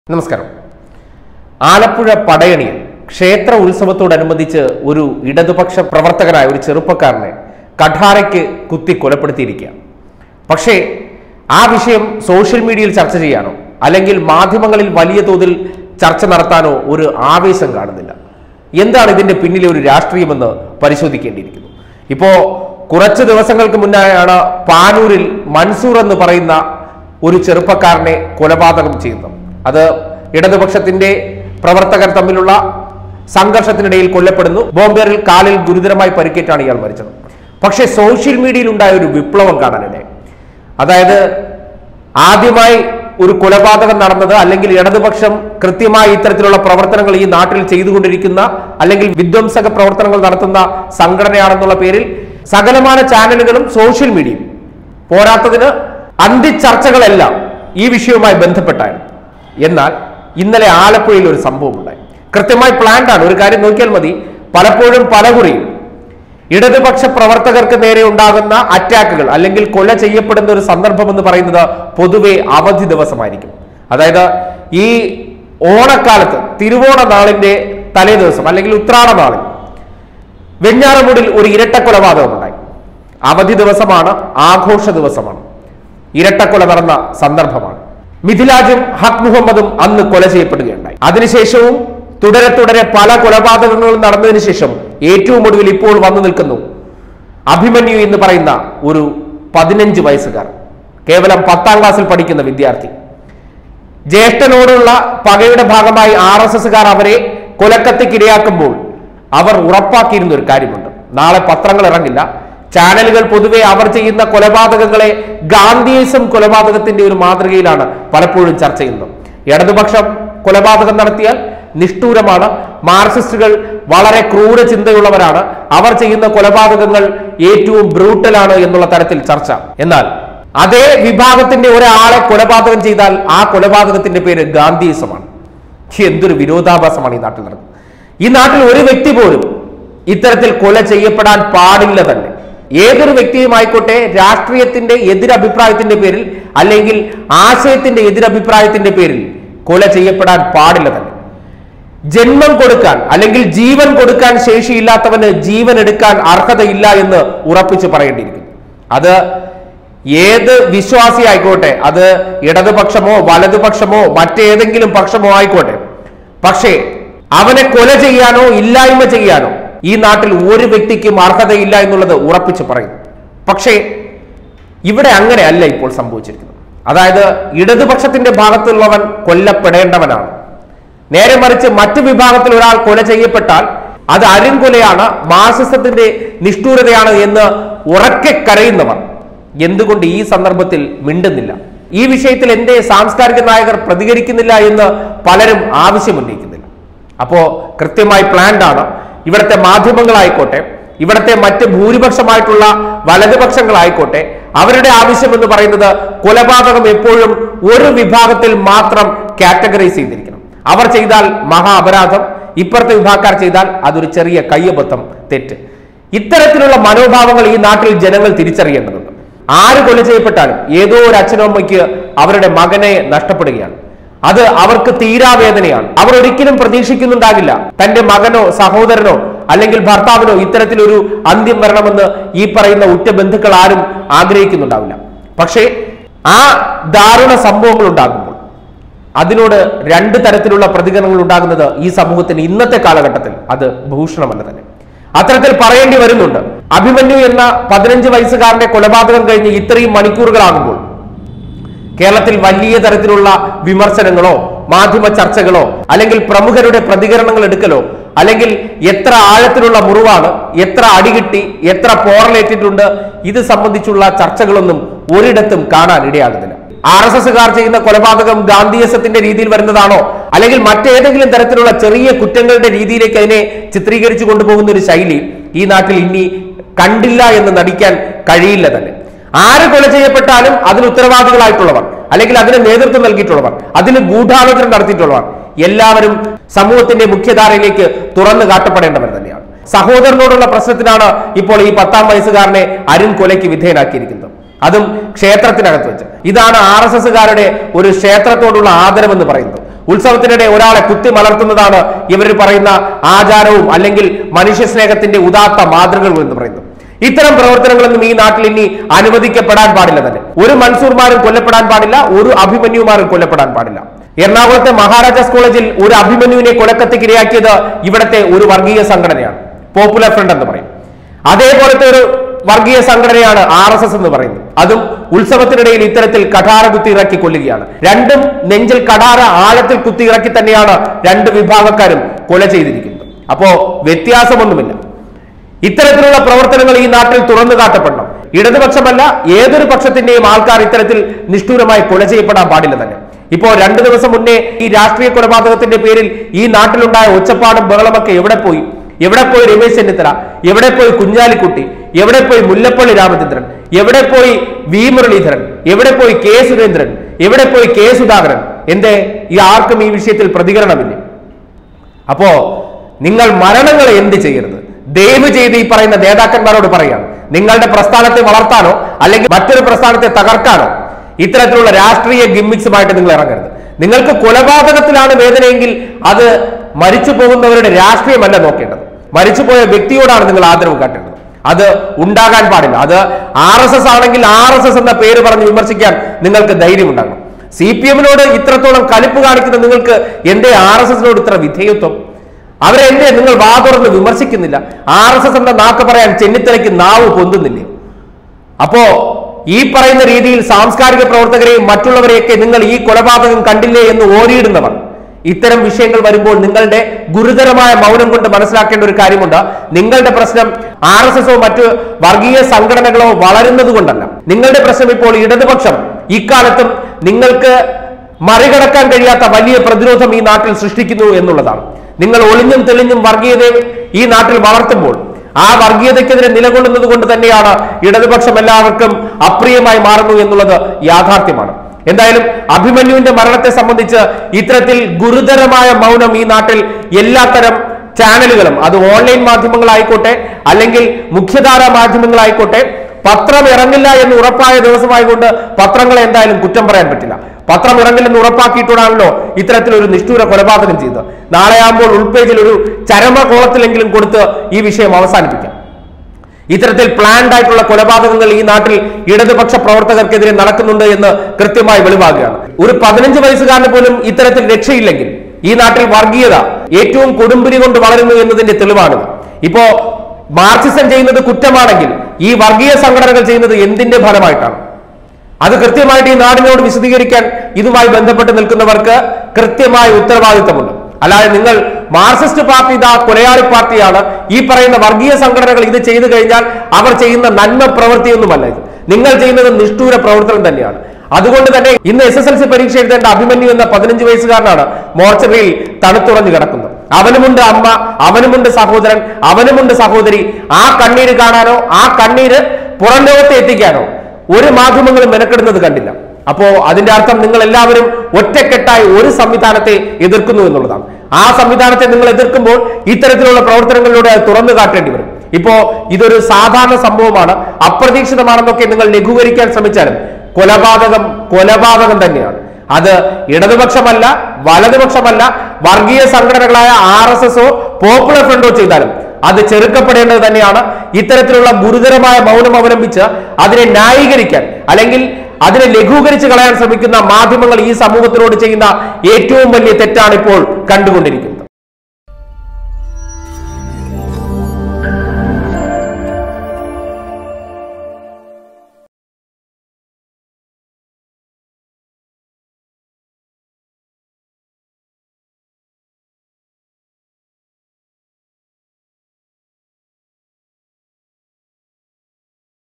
നമസ്കാരം ആലപ്പുഴ പടയണിയിൽ ക്ഷേത്ര ഉത്സവത്തോടനുബന്ധിച്ച് ഒരു ഇടതുപക്ഷ പ്രവർത്തകനായ ഒരു ചെറുപ്പക്കാരനെ കഠാരയ്ക്ക് കുത്തി കൊലപ്പെടുത്തിയിരിക്കുക പക്ഷേ ആ വിഷയം സോഷ്യൽ മീഡിയയിൽ ചർച്ച ചെയ്യാനോ അല്ലെങ്കിൽ മാധ്യമങ്ങളിൽ വലിയ തോതിൽ ചർച്ച നടത്താനോ ഒരു ആവേശം കാണുന്നില്ല എന്താണ് ഇതിന്റെ പിന്നിലെ ഒരു രാഷ്ട്രീയമെന്ന് പരിശോധിക്കേണ്ടിയിരിക്കുന്നു ഇപ്പോ കുറച്ച് ദിവസങ്ങൾക്ക് മുന്നായാണ് പാനൂരിൽ മൻസൂർ എന്ന് പറയുന്ന ഒരു ചെറുപ്പക്കാരനെ കൊലപാതകം ചെയ്യുന്നത് അത് ഇടതുപക്ഷത്തിന്റെ പ്രവർത്തകർ തമ്മിലുള്ള സംഘർഷത്തിനിടയിൽ കൊല്ലപ്പെടുന്നു ബോംബേറിൽ കാലിൽ ഗുരുതരമായി പരിക്കേറ്റാണ് ഇയാൾ മരിച്ചത് പക്ഷേ സോഷ്യൽ മീഡിയയിൽ ഉണ്ടായ ഒരു വിപ്ലവം കാണാനിടയായി അതായത് ആദ്യമായി ഒരു കൊലപാതകം നടന്നത് അല്ലെങ്കിൽ ഇടതുപക്ഷം കൃത്യമായി ഇത്തരത്തിലുള്ള പ്രവർത്തനങ്ങൾ ഈ നാട്ടിൽ ചെയ്തുകൊണ്ടിരിക്കുന്ന അല്ലെങ്കിൽ വിധ്വംസക പ്രവർത്തനങ്ങൾ നടത്തുന്ന സംഘടനയാണെന്നുള്ള പേരിൽ സകലമാന ചാനലുകളും സോഷ്യൽ മീഡിയയും പോരാത്തതിന് അന്തിച്ചർച്ചകളെല്ലാം ഈ വിഷയവുമായി ബന്ധപ്പെട്ടായിരുന്നു എന്നാൽ ഇന്നലെ ആലപ്പുഴയിൽ ഒരു സംഭവം ഉണ്ടായി കൃത്യമായി പ്ലാൻഡ് ആണ് ഒരു കാര്യം നോക്കിയാൽ മതി പലപ്പോഴും പലകുറിയും ഇടതുപക്ഷ പ്രവർത്തകർക്ക് നേരെ ഉണ്ടാകുന്ന അറ്റാക്കുകൾ അല്ലെങ്കിൽ കൊല ചെയ്യപ്പെടുന്ന ഒരു സന്ദർഭം എന്ന് പറയുന്നത് പൊതുവെ അവധി ദിവസമായിരിക്കും അതായത് ഈ ഓണക്കാലത്ത് തിരുവോണ നാളിന്റെ തലേ ദിവസം അല്ലെങ്കിൽ ഉത്രാട നാളിൽ വെഞ്ഞാറമൂടിൽ ഒരു ഇരട്ട കൊലപാതകം ഉണ്ടായി അവധി ദിവസമാണ് ആഘോഷ ദിവസമാണ് ഇരട്ടക്കൊല നടന്ന സന്ദർഭമാണ് മിഥിലാജും ഹക് മുഹമ്മദും അന്ന് കൊല ചെയ്യപ്പെടുകയുണ്ടായി അതിനുശേഷവും തുടരെ തുടരെ പല കൊലപാതകങ്ങളും നടന്നതിന് ശേഷം ഏറ്റവും ഒടുവിൽ ഇപ്പോൾ വന്നു നിൽക്കുന്നു അഭിമന്യു എന്ന് പറയുന്ന ഒരു പതിനഞ്ച് വയസ്സുകാർ കേവലം പത്താം ക്ലാസ്സിൽ പഠിക്കുന്ന വിദ്യാർത്ഥി ജ്യേഷ്ഠനോടുള്ള പകയുടെ ഭാഗമായി ആർ എസ് എസുകാർ അവരെ കൊലക്കത്തിക്കിരയാക്കുമ്പോൾ അവർ ഉറപ്പാക്കിയിരുന്ന ഒരു കാര്യമുണ്ട് നാളെ പത്രങ്ങൾ ഇറങ്ങില്ല ചാനലുകൾ പൊതുവെ അവർ ചെയ്യുന്ന കൊലപാതകങ്ങളെ ഗാന്ധിയിസം കൊലപാതകത്തിന്റെ ഒരു മാതൃകയിലാണ് പലപ്പോഴും ചർച്ച ചെയ്യുന്നത് ഇടതുപക്ഷം കൊലപാതകം നടത്തിയാൽ നിഷ്ഠൂരമാണ് മാർക്സിസ്റ്റുകൾ വളരെ ക്രൂര ചിന്തയുള്ളവരാണ് അവർ ചെയ്യുന്ന കൊലപാതകങ്ങൾ ഏറ്റവും ബ്രൂട്ടലാണ് എന്നുള്ള തരത്തിൽ ചർച്ച എന്നാൽ അതേ വിഭാഗത്തിന്റെ ഒരാളെ കൊലപാതകം ചെയ്താൽ ആ കൊലപാതകത്തിന്റെ പേര് ഗാന്ധിയിസമാണ് ഛെ, എന്തൊരു വിരോധാഭാസമാണ് ഈ നാട്ടിൽ നടക്കുന്നത് ഈ നാട്ടിൽ ഒരു വ്യക്തി പോലും ഇത്തരത്തിൽ കൊല ചെയ്യപ്പെടാൻ പാടില്ല തന്നെ ഏതൊരു വ്യക്തിയും ആയിക്കോട്ടെ രാഷ്ട്രീയത്തിന്റെ എതിരഭിപ്രായത്തിന്റെ പേരിൽ അല്ലെങ്കിൽ ആശയത്തിന്റെ എതിരഭിപ്രായത്തിന്റെ പേരിൽ കൊല ചെയ്യപ്പെടാൻ പാടില്ല തന്നെ ജന്മം കൊടുക്കാൻ അല്ലെങ്കിൽ ജീവൻ കൊടുക്കാൻ ശേഷിയില്ലാത്തവന് ജീവൻ എടുക്കാൻ അർഹതയില്ല എന്ന് ഉറപ്പിച്ചു പറയേണ്ടിയിരിക്കുന്നു അത് ഏത് വിശ്വാസി ആയിക്കോട്ടെ അത് ഇടതുപക്ഷമോ വലതുപക്ഷമോ മറ്റേതെങ്കിലും പക്ഷമോ ആയിക്കോട്ടെ പക്ഷേ അവനെ കൊല ചെയ്യാനോ ഇല്ലായ്മ ചെയ്യാനോ ഈ നാട്ടിൽ ഒരു വ്യക്തിക്കും അർഹതയില്ല എന്നുള്ളത് ഉറപ്പിച്ചു പറയുന്നു പക്ഷേ ഇവിടെ അങ്ങനെയല്ല ഇപ്പോൾ സംഭവിച്ചിരിക്കുന്നത് അതായത് ഇടതുപക്ഷത്തിന്റെ ഭാഗത്തുള്ളവൻ കൊല്ലപ്പെടേണ്ടവനാണ് നേരെ മറിച്ച് മറ്റു വിഭാഗത്തിൽ ഒരാൾ കൊല ചെയ്യപ്പെട്ടാൽ അത് അരുംകൊലയാണ് മാർസിസത്തിന്റെ നിഷ്ഠൂരതയാണ് എന്ന് ഉറക്കെ കരയുന്നവർ എന്തുകൊണ്ട് ഈ സന്ദർഭത്തിൽ മിണ്ടുന്നില്ല ഈ വിഷയത്തിൽ എന്റെ സാംസ്കാരിക നായകർ പ്രതികരിക്കുന്നില്ല എന്ന് പലരും ആവശ്യമുന്നയിക്കുന്നില്ല അപ്പോ കൃത്യമായി പ്ലാൻഡ് ആണ് ഇവിടുത്തെ മാധ്യമങ്ങളായിക്കോട്ടെ ഇവിടുത്തെ മറ്റ് ഭൂരിപക്ഷമായിട്ടുള്ള വലതുപക്ഷങ്ങളായിക്കോട്ടെ അവരുടെ ആവശ്യം എന്ന് പറയുന്നത് കൊലപാതകം എപ്പോഴും ഒരു വിഭാഗത്തിൽ മാത്രം കാറ്റഗറൈസ് ചെയ്തിരിക്കണം അവർ ചെയ്താൽ മഹാ അപരാധം ഇപ്പുറത്തെ വിഭാഗക്കാർ ചെയ്താൽ അതൊരു ചെറിയ കയ്യബദ്ധം തെറ്റ് ഇത്തരത്തിലുള്ള മനോഭാവങ്ങൾ ഈ നാട്ടിൽ ജനങ്ങൾ തിരിച്ചറിയേണ്ടതുണ്ട് ആര് കൊല ചെയ്യപ്പെട്ടാലും ഏതോ ഒരു അച്ഛനോ അമ്മയ്ക്ക് അവരുടെ മകനെ നഷ്ടപ്പെടുകയാണ് അത് അവർക്ക് തീരാവേദനയാണ് അവർ ഒരിക്കലും പ്രതീക്ഷിക്കുന്നുണ്ടാകില്ല തന്റെ മകനോ സഹോദരനോ അല്ലെങ്കിൽ ഭർത്താവിനോ ഇത്തരത്തിലൊരു അന്ത്യം വരണമെന്ന് ഈ പറയുന്ന ഉറ്റ ബന്ധുക്കൾ ആരും ആഗ്രഹിക്കുന്നുണ്ടാവില്ല പക്ഷേ ആ ദാരുണ സംഭവങ്ങൾ ഉണ്ടാകുമ്പോൾ അതിനോട് രണ്ട് തരത്തിലുള്ള പ്രതികരണങ്ങൾ ഉണ്ടാകുന്നത് ഈ സമൂഹത്തിന് ഇന്നത്തെ കാലഘട്ടത്തിൽ അത് ഭൂഷണമല്ല തന്നെ അത്തരത്തിൽ പറയേണ്ടി വരുന്നുണ്ട് അഭിമന്യു എന്ന പതിനഞ്ച് വയസ്സുകാരന്റെ കൊലപാതകം കഴിഞ്ഞ് ഇത്രയും മണിക്കൂറുകളാകുമ്പോൾ കേരളത്തിൽ വലിയ തരത്തിലുള്ള വിമർശനങ്ങളോ മാധ്യമ ചർച്ചകളോ അല്ലെങ്കിൽ പ്രമുഖരുടെ പ്രതികരണങ്ങൾ എടുക്കലോ അല്ലെങ്കിൽ എത്ര ആഴത്തിലുള്ള മുറിവാണ് എത്ര അടികിട്ടി എത്ര പോറലേറ്റിട്ടുണ്ട് ഇത് സംബന്ധിച്ചുള്ള ചർച്ചകളൊന്നും ഒരിടത്തും കാണാൻ ഇടയാകുന്നില്ല ആർ എസ് എസുകാർ ചെയ്യുന്ന കൊലപാതകം ഗാന്ധിയസത്തിന്റെ രീതിയിൽ വരുന്നതാണോ അല്ലെങ്കിൽ മറ്റേതെങ്കിലും തരത്തിലുള്ള ചെറിയ കുറ്റങ്ങളുടെ രീതിയിലേക്ക് അതിനെ ചിത്രീകരിച്ചു കൊണ്ടുപോകുന്ന ഒരു ശൈലി ഈ നാട്ടിൽ ഇനി കണ്ടില്ല എന്ന് നടിക്കാൻ കഴിയില്ല തന്നെ ആര് കൊല ചെയ്യപ്പെട്ടാലും അതിന് ഉത്തരവാദികളായിട്ടുള്ളവർ അല്ലെങ്കിൽ അതിന് നേതൃത്വം നൽകിയിട്ടുള്ളവർ അതിന് ഗൂഢാലോചന നടത്തിയിട്ടുള്ളവർ എല്ലാവരും സമൂഹത്തിന്റെ മുഖ്യധാരയിലേക്ക് തുറന്നു കാട്ടപ്പെടേണ്ടവർ തന്നെയാണ് സഹോദരനോടുള്ള പ്രശ്നത്തിനാണ് ഇപ്പോൾ ഈ പത്താം വയസ്സുകാരനെ അരുൺ കൊലയ്ക്ക് വിധേയനാക്കിയിരിക്കുന്നത് അതും ക്ഷേത്രത്തിനകത്ത് വെച്ച് ഇതാണ് ആർ എസ് എസ്സുകാരുടെ ഒരു ക്ഷേത്രത്തോടുള്ള ആദരവെന്ന് പറയുന്നത് ഉത്സവത്തിനിടെ ഒരാളെ കുത്തി മലർത്തുന്നതാണ് ഇവർ പറയുന്ന ആചാരവും അല്ലെങ്കിൽ മനുഷ്യ സ്നേഹത്തിന്റെ ഉദാത്ത മാതൃകകൾ എന്ന് പറയുന്നത് ഇത്തരം പ്രവർത്തനങ്ങളൊന്നും ഈ നാട്ടിൽ ഇനി അനുവദിക്കപ്പെടാൻ പാടില്ല തന്നെ ഒരു മൻസൂർമാരും കൊല്ലപ്പെടാൻ പാടില്ല ഒരു അഭിമന്യുമാരും കൊല്ലപ്പെടാൻ പാടില്ല എറണാകുളത്തെ മഹാരാജാസ് കോളേജിൽ ഒരു അഭിമന്യുവിനെ കൊലക്കത്തിക്കിരയാക്കിയത് ഇവിടത്തെ ഒരു വർഗീയ സംഘടനയാണ് പോപ്പുലർ ഫ്രണ്ട് എന്ന് പറയും അതേപോലത്തെ ഒരു വർഗീയ സംഘടനയാണ് ആർ എസ് എസ് എന്ന് പറയുന്നത് അതും ഉത്സവത്തിനിടയിൽ ഇത്തരത്തിൽ കഠാര കുത്തി ഇറക്കി കൊല്ലുകയാണ് രണ്ടും നെഞ്ചിൽ കഠാര ആഴത്തിൽ കുത്തി ഇറക്കി തന്നെയാണ് രണ്ട് വിഭാഗക്കാരും കൊല ചെയ്തിരിക്കുന്നത് അപ്പോ വ്യത്യാസമൊന്നുമില്ല ഇത്തരത്തിലുള്ള പ്രവർത്തനങ്ങൾ ഈ നാട്ടിൽ തുറന്നു കാട്ടപ്പെടണം ഇടതുപക്ഷമല്ല ഏതൊരു പക്ഷത്തിന്റെയും ആൾക്കാർ ഇത്തരത്തിൽ നിഷ്ഠൂരമായി കൊല ചെയ്യപ്പെടാൻ പാടില്ല തന്നെ ഇപ്പോ രണ്ടു ദിവസം മുന്നേ ഈ രാഷ്ട്രീയ കൊലപാതകത്തിന്റെ പേരിൽ ഈ നാട്ടിലുണ്ടായ ഒച്ചപ്പാടും ബഹളമൊക്കെ എവിടെ പോയി എവിടെ പോയി രമേശ് ചെന്നിത്തല എവിടെ പോയി കുഞ്ഞാലിക്കുട്ടി എവിടെ പോയി മുല്ലപ്പള്ളി രാമചന്ദ്രൻ എവിടെ പോയി വി മുരളീധരൻ എവിടെ പോയി കെ സുരേന്ദ്രൻ എവിടെ പോയി കെ സുധാകരൻ എന്തേ ഈ ആർക്കും ഈ വിഷയത്തിൽ പ്രതികരണമില്ലേ അപ്പോ നിങ്ങൾ മരണങ്ങളെ എന്ത് ചെയ്യരുത് ദയവ് ചെയ്ത് ഈ പറയുന്ന നേതാക്കന്മാരോട് പറയാം നിങ്ങളുടെ പ്രസ്ഥാനത്തെ വളർത്താനോ അല്ലെങ്കിൽ മറ്റൊരു പ്രസ്ഥാനത്തെ തകർക്കാനോ ഇത്തരത്തിലുള്ള രാഷ്ട്രീയ ഗിമ്മിക്സുമായിട്ട് നിങ്ങൾ ഇറങ്ങരുത് നിങ്ങൾക്ക് കൊലപാതകത്തിലാണ് വേദനയെങ്കിൽ അത് മരിച്ചു പോകുന്നവരുടെ രാഷ്ട്രീയമല്ല നോക്കേണ്ടത് മരിച്ചുപോയ വ്യക്തിയോടാണ് നിങ്ങൾ ആദരവ് കാട്ടേണ്ടത് അത് ഉണ്ടാകാൻ പാടില്ല അത് ആർ എസ് എസ് ആണെങ്കിൽ ആർ എസ് എസ് എന്ന പേര് പറഞ്ഞ് വിമർശിക്കാൻ നിങ്ങൾക്ക് ധൈര്യം ഉണ്ടാകണം സി പി എമ്മിനോട് ഇത്രത്തോളം കലിപ്പ് കാണിക്കുന്ന നിങ്ങൾക്ക് എന്തേ ആർ എസ് എസിനോട് ഇത്ര വിധേയത്വം അവരെ എന്തേ നിങ്ങൾ വാ തുറന്ന് വിമർശിക്കുന്നില്ല ആർ എസ് എസ് എന്ന നാക്ക് പറയാൻ ചെന്നിത്തലയ്ക്ക് നാവ് പൊന്തുന്നില്ലേ അപ്പോ ഈ പറയുന്ന രീതിയിൽ സാംസ്കാരിക പ്രവർത്തകരെയും മറ്റുള്ളവരെയൊക്കെ നിങ്ങൾ ഈ കൊലപാതകം കണ്ടില്ലേ എന്ന് ഓരിയിടുന്നവർ ഇത്തരം വിഷയങ്ങൾ വരുമ്പോൾ നിങ്ങളുടെ ഗുരുതരമായ മൗനം കൊണ്ട് മനസ്സിലാക്കേണ്ട ഒരു കാര്യമുണ്ട് നിങ്ങളുടെ പ്രശ്നം ആർ എസ് എസോ മറ്റു വർഗീയ സംഘടനകളോ വളരുന്നത് കൊണ്ടല്ല നിങ്ങളുടെ പ്രശ്നം ഇപ്പോൾ ഇടതുപക്ഷം ഇക്കാലത്തും നിങ്ങൾക്ക് മറികടക്കാൻ കഴിയാത്ത വലിയ പ്രതിരോധം ഈ നാട്ടിൽ സൃഷ്ടിക്കുന്നു എന്നുള്ളതാണ് നിങ്ങൾ ഒളിഞ്ഞും തെളിഞ്ഞും വർഗീയതയെ ഈ നാട്ടിൽ വളർത്തുമ്പോൾ ആ വർഗീയതയ്ക്കെതിരെ നിലകൊള്ളുന്നത് കൊണ്ട് തന്നെയാണ് ഇടതുപക്ഷം എല്ലാവർക്കും അപ്രിയമായി മാറുന്നു എന്നുള്ളത് യാഥാർത്ഥ്യമാണ് എന്തായാലും അഭിമന്യുവിന്റെ മരണത്തെ സംബന്ധിച്ച് ഇത്തരത്തിൽ ഗുരുതരമായ മൗനം ഈ നാട്ടിൽ എല്ലാത്തരം ചാനലുകളും അത് ഓൺലൈൻ മാധ്യമങ്ങളായിക്കോട്ടെ അല്ലെങ്കിൽ മുഖ്യധാരാ മാധ്യമങ്ങളായിക്കോട്ടെ പത്രം ഇറങ്ങില്ല എന്ന് ഉറപ്പായ ദിവസമായതുകൊണ്ട് പത്രങ്ങളെ എന്തായാലും കുറ്റം പറയാൻ പറ്റില്ല പത്രം ഇറങ്ങില്ലെന്ന് ഉറപ്പാക്കിയിട്ടാണല്ലോ ഇത്തരത്തിലൊരു നിഷ്ഠൂര കൊലപാതകം ചെയ്തത് നാളെ ആകുമ്പോൾ ഉൾപേജിൽ ഒരു ചരമകോളത്തിലെങ്കിലും കൊടുത്ത് ഈ വിഷയം അവസാനിപ്പിക്കാം ഇത്തരത്തിൽ പ്ലാൻഡ് ആയിട്ടുള്ള കൊലപാതകങ്ങൾ ഈ നാട്ടിൽ ഇടതുപക്ഷ പ്രവർത്തകർക്കെതിരെ നടക്കുന്നുണ്ട് എന്ന് കൃത്യമായി വെളിവാകുകയാണ് ഒരു പതിനഞ്ച് വയസ്സുകാരന് പോലും ഇത്തരത്തിൽ രക്ഷയില്ലെങ്കിൽ ഈ നാട്ടിൽ വർഗീയത ഏറ്റവും കൊടുമ്പിരി കൊണ്ട് വളരുന്നു എന്നതിന്റെ തെളിവാണിത് ഇപ്പോ മാർക്സിസം ചെയ്യുന്നത് കുറ്റമാണെങ്കിൽ ഈ വർഗീയ സംഘടനകൾ ചെയ്യുന്നത് എന്തിന്റെ ഫലമായിട്ടാണ് അത് കൃത്യമായിട്ട് ഈ നാടിനോട് വിശദീകരിക്കാൻ ഇതുമായി ബന്ധപ്പെട്ട് നിൽക്കുന്നവർക്ക് കൃത്യമായ ഉത്തരവാദിത്തമുണ്ട് അല്ലാതെ നിങ്ങൾ മാർക്സിസ്റ്റ് പാർട്ടി ഇതാ കൊലയാളി പാർട്ടിയാണ് ഈ പറയുന്ന വർഗീയ സംഘടനകൾ ഇത് ചെയ്തു കഴിഞ്ഞാൽ അവർ ചെയ്യുന്ന നന്മ പ്രവൃത്തിയൊന്നുമല്ല ഇത് നിങ്ങൾ ചെയ്യുന്നത് നിഷ്ഠൂര പ്രവർത്തനം തന്നെയാണ് അതുകൊണ്ട് തന്നെ ഇന്ന് എസ് എസ് എൽ സി പരീക്ഷ എഴുതേണ്ട അഭിമന്യു എന്ന പതിനഞ്ച് വയസ്സുകാരനാണ് മോർച്ചറിയിൽ തണുത്തുറഞ്ഞു കിടക്കുന്നത് അവനുമുണ്ട് അമ്മ അവനുമുണ്ട് സഹോദരൻ അവനുമുണ്ട് സഹോദരി ആ കണ്ണീര് കാണാനോ ആ കണ്ണീര് പുറം ലോകത്തെ എത്തിക്കാനോ ഒരു മാധ്യമങ്ങളും മെനക്കെടുന്നത് കണ്ടില്ല അപ്പോ അതിന്റെ അർത്ഥം നിങ്ങൾ എല്ലാവരും ഒറ്റക്കെട്ടായി ഒരു സംവിധാനത്തെ എതിർക്കുന്നു എന്നുള്ളതാണ് ആ സംവിധാനത്തെ നിങ്ങൾ എതിർക്കുമ്പോൾ ഇത്തരത്തിലുള്ള പ്രവർത്തനങ്ങളിലൂടെ അത് തുറന്നു കാട്ടേണ്ടി വരും ഇപ്പോ ഇതൊരു സാധാരണ സംഭവമാണ് അപ്രതീക്ഷിതമാണെന്നൊക്കെ നിങ്ങൾ ലഘൂകരിക്കാൻ ശ്രമിച്ചാലും കൊലപാതകം കൊലപാതകം തന്നെയാണ് അത് ഇടതുപക്ഷമല്ല വലതുപക്ഷമല്ല വർഗീയ സംഘടനകളായ ആർ എസ് എസോ പോപ്പുലർ ഫ്രണ്ടോ ചെയ്താലും അത് ചെറുക്കപ്പെടേണ്ടത് തന്നെയാണ് ഇത്തരത്തിലുള്ള ഗുരുതരമായ മൗനം അവലംബിച്ച് അതിനെ ന്യായീകരിക്കാൻ അല്ലെങ്കിൽ അതിനെ ലഘൂകരിച്ച് കളയാൻ ശ്രമിക്കുന്ന മാധ്യമങ്ങൾ ഈ സമൂഹത്തിനോട് ചെയ്യുന്ന ഏറ്റവും വലിയ തെറ്റാണ് ഇപ്പോൾ കണ്ടുകൊണ്ടിരിക്കുന്നത്